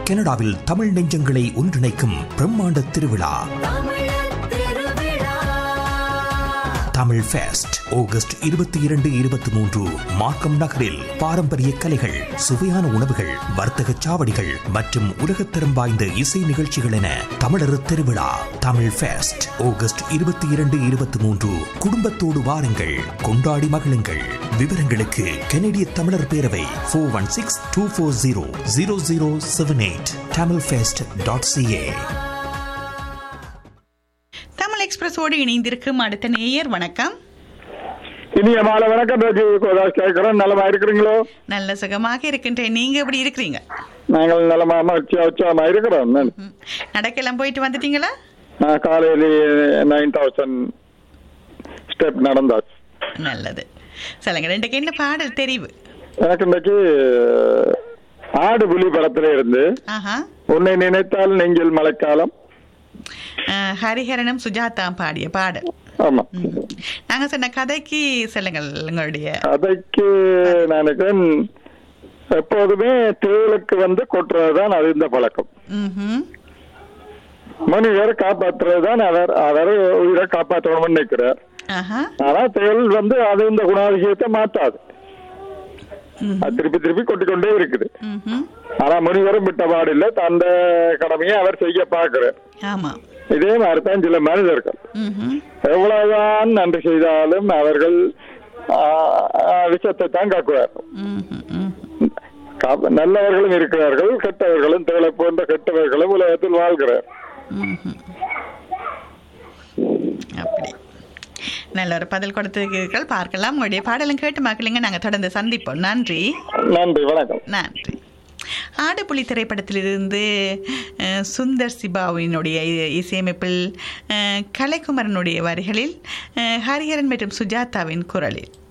கனடாவில் தமிழ் நெஞ்சங்களை ஒன்றிணைக்கும் பிரம்மாண்ட திருவிழா தமிழ் ஃபெஸ்ட் ஆகஸ்ட் இருபத்தி இரண்டு இருபத்தி மூன்று மார்க்கம் நகரில் பாரம்பரிய கலைகள் சுவையான உணவுகள் வர்த்தக சாவடிகள் மற்றும் உலகத்தரம் வாய்ந்த இசை நிகழ்ச்சிகள் என தமிழர் திருவிழா தமிழ் ஃபெஸ்ட் ஆகஸ்ட் இருபத்தி இரண்டு இருபத்தி மூன்று குடும்பத்தோடு வாருங்கள் கொண்டாடி மகிழுங்கள் விவரங்களுக்கு கனடிய தமிழர் பேரவை four one six two four zero zero zero seven eight Tamil fest dot CA Tamil எக்ஸ்பிரஸோடு இணைந்திருக்கும் அடுத்த நேயர் வணக்கம் இனிய மாலை வணக்கம் ராஜி கோதாஸ் கேட்கிறோம் நலமா இருக்கிறீங்களோ நல்ல சுகமாக இருக்கின்றேன் நீங்க எப்படி இருக்கிறீங்க நாங்கள் நலமா மகிழ்ச்சியா உற்சாகமா இருக்கிறோம் நான். ம். நடக்கெல்லாம் போயிட்டு வந்துட்டீங்களா நான் காலையில நைன் தௌசண்ட் ஸ்டெப் நடந்தாச்சு நல்லது சொல்லுங்க ரெண்டுக்கு என்ன பாடல் தெரிவு எனக்கு இன்னைக்கு ஆடு புலி படத்துல இருந்து ஆஹா உன்னை நினைத்தால் நெஞ்சில் மழைக்காலம் அஹ், ஹரிஹரனும் சுஜாதாம் பாடிய பாடல் ஆமா நாங்க சொன்ன கதைக்கு சொல்லுங்கள் உங்களுடைய அதைக்கு நான் நினைக்கிறேன் எப்போதுமே தேளுக்கு வந்து கொட்டுறதுதான் அது இந்த பழக்கம் ம்ஹும். மனிதர் காப்பாற்றுறதுதான் அவர் அவர் உயிரை காப்பாற்றணும்னு நினைக்கிறார் ஆஹா ஆனா தேள் வந்து அது இந்த குணாதிசயத்தை மாத்தாது அது திருப்பி திருப்பி கொட்டிக்கொண்டே இருக்குது ம்ஹும். ஆனா முனிவரும் விட்ட பாடில்லை தந்த கடமையை அவர் செய்ய பார்க்கிறார் ஆமா இதே மாதிரி தான் சில மனிதர்கள் ம்ஹும். எவ்வளவுதான் நன்றி செய்தாலும் அவர்கள் ஆஹ், ஆஹ், விஷத்தை தான் காக்குவார் ம்ஹும். ம்ஹும். கா- நல்லவர்களும் இருக்கிறார்கள் கெட்டவர்களும் தேளை போன்ற கெட்டவர்களும் உலகத்தில் வாழ்கிறார் ம்ஹும். அப்படி நல்ல ஒரு பதில் கொடுத்திருக்கிறீர்கள் பார்க்கலாம் உங்களுடைய பாடலும் கேட்டு மக்களுங்க நாங்க தொடர்ந்து சந்திப்போம் நன்றி நன்றி வணக்கம் நன்றி ஆடுபுலி திரைப்படத்திலிருந்து அஹ், சுந்தர் சிபாவினுடைய இ- இசையமைப்பில் அஹ், கலைக்குமரனுடைய வரிகளில் அஹ், ஹரிஹரன் மற்றும் சுஜாதாவின் குரலில்